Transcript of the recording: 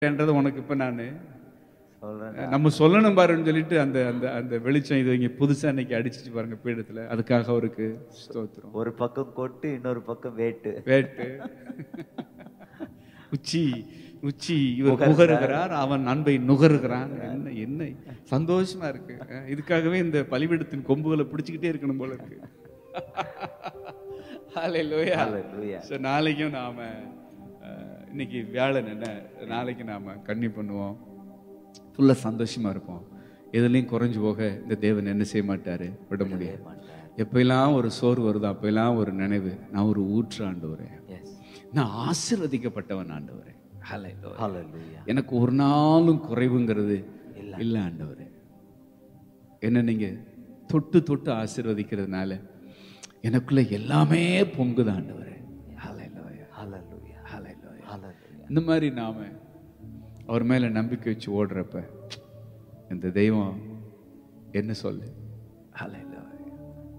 என்றது உனக்கு இப்ப நான் சொல்றேன் நம்ம சொல்லணும் பாருன்னு சொல்லிட்டு அந்த அந்த அந்த வெளிச்சம் இது இங்க புதுசா இன்னைக்கு அடிச்சிச்சு பாருங்க பீடத்துல அதுக்காக அவருக்கு ஸ்தோத்திரம் ஒரு பக்கம் கொட்டு இன்னொரு பக்கம் வேட்டு வேட்டு உச்சி உச்சி இவர் புகருகிறார் அவன் அன்பை நுகருகிறான் என்ன என்ன சந்தோஷமா இருக்கு அஹ் இதுக்காகவே இந்த பலிபீடத்தின் கொம்புகளை பிடிச்சுக்கிட்டே இருக்கணும் போல இருக்கு ஹalleluya Hallelujah. So, நாளைக்கும் நாம அஹ், இன்னைக்கு வியாழன் என்ன நாளைக்கு நாம கன்னி பண்ணுவோம் ஃபுல்லா சந்தோஷமா இருப்போம் எதுலையும் குறைஞ்சு போக இந்த தேவன் என்ன செய்ய மாட்டாரு விட முடியாது எப்பெல்லாம் ஒரு சோறு வருதோ அப்பெல்லாம் ஒரு நினைவு நான் ஒரு ஊற்று ஆண்டவரேன் எஸ் நான் ஆசீர்வதிக்கப்பட்டவன் ஆண்டவரே ஹalleluya. ஹalleluya எனக்கு ஒரு நாளும் குறைவுங்கிறது இல்ல ஆண்டவரே என்ன நீங்க தொட்டு தொட்டு ஆசீர்வதிக்கிறதுனால எனக்குள்ள எல்லாமே பொங்குது ஆண்டவரே ஹalleluya. ஹalleluya ஹalleluya. ஹalleluya இந்த மாதிரி நாம அவர் மேல நம்பிக்கை வச்சு ஓடுறப்ப இந்த தெய்வம் என்ன சொல்லு ஹalleluya.